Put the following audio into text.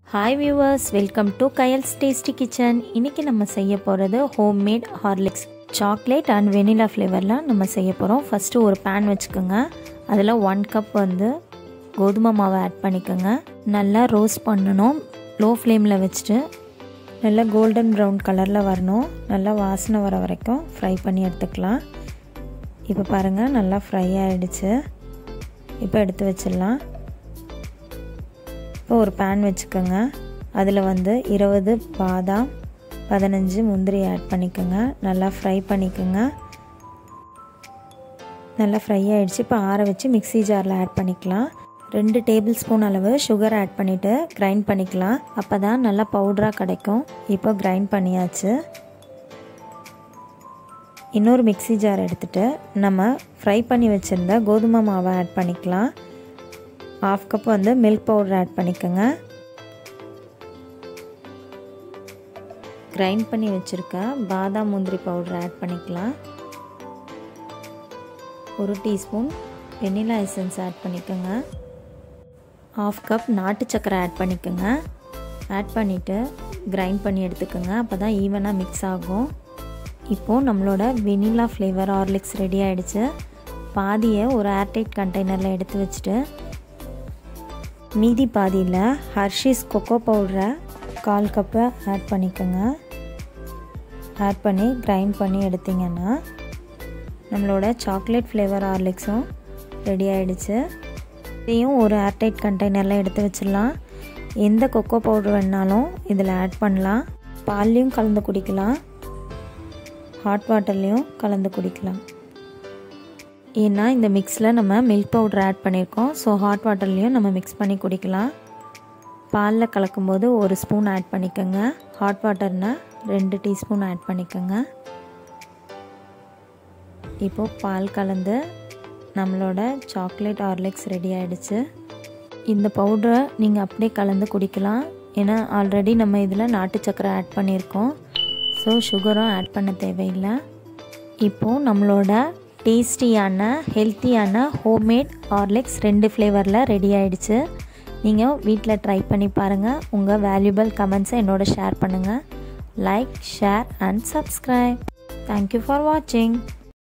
hi viewers welcome to Kayal's tasty kitchen இன்றைக்கி நம்ம செய்ய போகிறது home made Horlicks chocolate and vanilla ஃப்ளேவரில் நம்ம செய்ய போகிறோம் ஃபஸ்ட்டு ஒரு பேன் வச்சுக்கோங்க அதில் ஒன் கப் வந்து கோதுமை மாவை ஆட் பண்ணிக்கோங்க நல்லா ரோஸ்ட் பண்ணணும் லோ ஃப்ளேமில் வச்சுட்டு நல்லா கோல்டன் ப்ரௌன் கலரில் வரணும் நல்லா வாசனை வர வரைக்கும் ஃப்ரை பண்ணி எடுத்துக்கலாம் இப்போ பாருங்கள் நல்லா ஃப்ரை ஆகிடுச்சு இப்போ எடுத்து வச்சிடலாம் இப்போ ஒரு பேன் வச்சுக்கோங்க அதில் வந்து இருபது பாதாம் பதினஞ்சு முந்திரி ஆட் பண்ணிக்கோங்க நல்லா ஃப்ரை பண்ணிக்கோங்க நல்லா ஃப்ரை ஆகிடுச்சு இப்போ ஆற வச்சு மிக்ஸி ஜாரில் ஆட் பண்ணிக்கலாம் ரெண்டு டேபிள் ஸ்பூன் அளவு சுகர் ஆட் பண்ணிவிட்டு கிரைண்ட் பண்ணிக்கலாம் அப்போ தான் நல்லா பவுடராக கிடைக்கும் இப்போ கிரைண்ட் பண்ணியாச்சு இன்னொரு மிக்ஸி ஜார் எடுத்துகிட்டு நம்ம ஃப்ரை பண்ணி வச்சுருந்த கோதுமை மாவை ஆட் பண்ணிக்கலாம் ஆஃப் கப் வந்து மில்க் பவுடர் ஆட் பண்ணிக்கோங்க கிரைண்ட் பண்ணி வச்சுருக்க பாதாம் முந்திரி பவுடர் ஆட் பண்ணிக்கலாம் ஒரு டீஸ்பூன் வெனிலா எசன்ஸ் ஆட் பண்ணிக்கோங்க ஆஃப் கப் நாட்டு சக்கரை ஆட் பண்ணிக்கோங்க ஆட் பண்ணிவிட்டு கிரைண்ட் பண்ணி எடுத்துக்கோங்க அப்போ தான் ஈவனாக மிக்ஸ் ஆகும் இப்போது நம்மளோட வெனிலா ஃப்ளேவர் ஹார்லிக்ஸ் ரெடி ஆகிடுச்சு பாதியை ஒரு ஏர்டைட் கண்டெய்னரில் எடுத்து வச்சுட்டு மீதி பாதியில் ஹர்ஷீஸ் கொக்கோ பவுடரை கால் கப்பை ஆட் பண்ணிக்கோங்க ஆட் பண்ணி கிரைண்ட் பண்ணி எடுத்திங்கன்னா நம்மளோட சாக்லேட் ஃப்ளேவர் ஹார்லிக்ஸும் ரெடி ஆகிடுச்சு இதையும் ஒரு ஏர்டைட் கண்டெய்னரில் எடுத்து வச்சிடலாம் எந்த கொக்கோ பவுடர் வேணாலும் இதில் ஆட் பண்ணலாம் பால்லையும் கலந்து குடிக்கலாம் ஹாட் வாட்டர்லேயும் கலந்து குடிக்கலாம் ஏன்னா இந்த மிக்ஸில் நம்ம மில்க் பவுடர் ஆட் பண்ணியிருக்கோம் ஸோ ஹாட் வாட்டர்லேயும் நம்ம மிக்ஸ் பண்ணி குடிக்கலாம் பாலில் கலக்கும்போது ஒரு ஸ்பூன் ஆட் பண்ணிக்கோங்க ஹாட் வாட்டர்னால் ரெண்டு டீஸ்பூன் ஆட் பண்ணிக்கோங்க இப்போது பால் கலந்து நம்மளோட சாக்லேட் ஹார்லிக்ஸ் ரெடி ஆகிடுச்சு இந்த பவுடரை நீங்கள் அப்படியே கலந்து குடிக்கலாம் ஏன்னா ஆல்ரெடி நம்ம இதில் நாட்டு சக்கரை ஆட் பண்ணியிருக்கோம் ஸோ சுகரும் ஆட் பண்ண தேவையில்லை இப்போது நம்மளோட டேஸ்டியான ஹெல்த்தியான ஹோம்மேட் ஹார்லிக்ஸ் ரெண்டு ஃப்ளேவரில் ரெடி ஆகிடுச்சு நீங்கள் வீட்டில் ட்ரை பண்ணி பாருங்கள் உங்கள் வேல்யூபிள் கமெண்ட்ஸை என்னோட ஷேர் பண்ணுங்கள் like share and subscribe thank you for வாட்சிங்